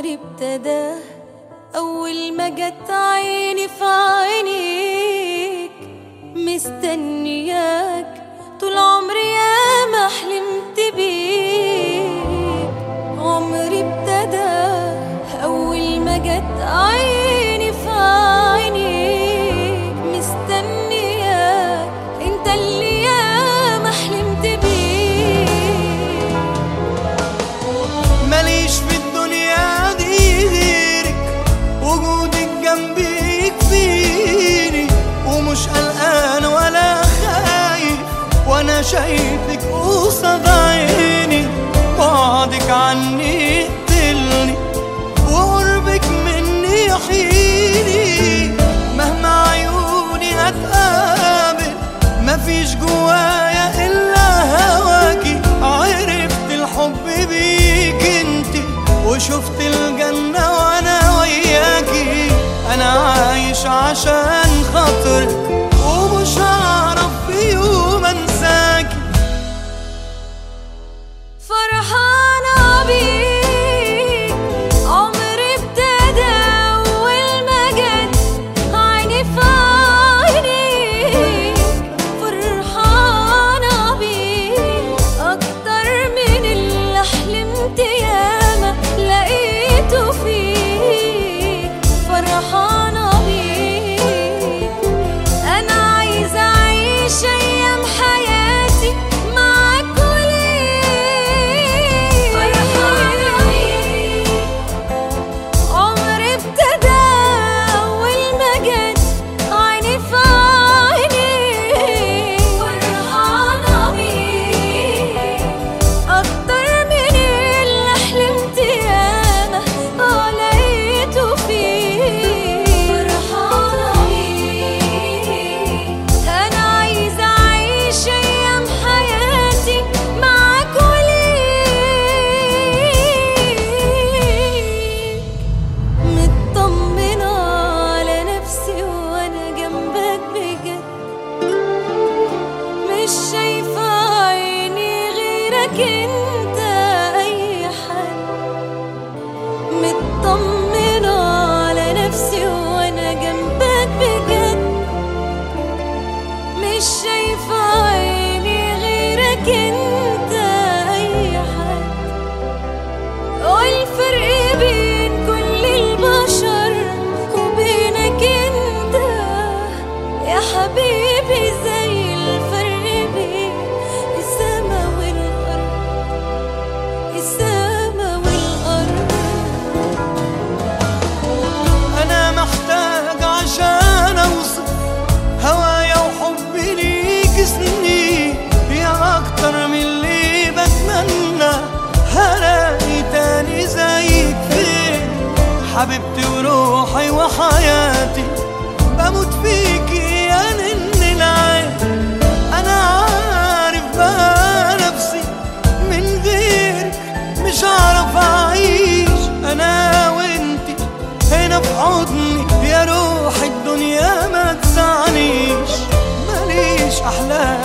عمري ابتدى أول ما جت عيني في عينيك مستنياك طول عمري يا ما حلمت بيك عمري ابتدى أول ما جت عيني في عينيك مستنياك انت اللي يا ما حلمت بيك ماليش في الدنيا دي غيرك وجودك جنبي يكفيني ومش قلقان ولا خايف وانا شايفك قصاد عيني بعدك عني يقتلني وقربك مني يحييني مهما عيوني هتقابل مفيش جوايا الا هواكي عرفت الحب بيك انت وشفت الجنة وانا وياكي انا عايش عشان خاطرك ومش هعرف في يوم انساكي فرحانة بيك عمري ابتدى أول ما جت عيني في عينيك فرحانة بيك أكتر من اللي حلمت ياما لقيته فيك فرحانة بيك أنا عايزة أعيش أيام حياتي معاك وليك فرحانة بيك عمري ابتدى أول ما جت عيني في عينيك فرحانة بيك أكتر من اللي حلمت ياما آه لقيته فيك فرحانة بيك أنا عايزة أعيش أيام حياتي معاك وليك مطمنة على نفسي وأنا جنبك بجد مش شايفة عيني غيرك انت أي حد مطمنة على نفسي وأنا جنبك بجد مش شايفة عيني غيرك انت أي حد والفرق بين كل البشر وبينك انت يا حبيبي زي الفرق بين السما والأرض السما والأرض انا محتاج عشان اوصف هوايا وحبي ليك سنين يا اكتر من اللي بتمنى هلاقي تاني زيك فين حبيبتي وروحي وحياتي بموت فيكي يا نن العين انا عارف بقى نفسي من غيرك مش هعرف اعيش انا وانتي هنا في حضني يا روح الدنيا ما تسعنيش ماليش احلام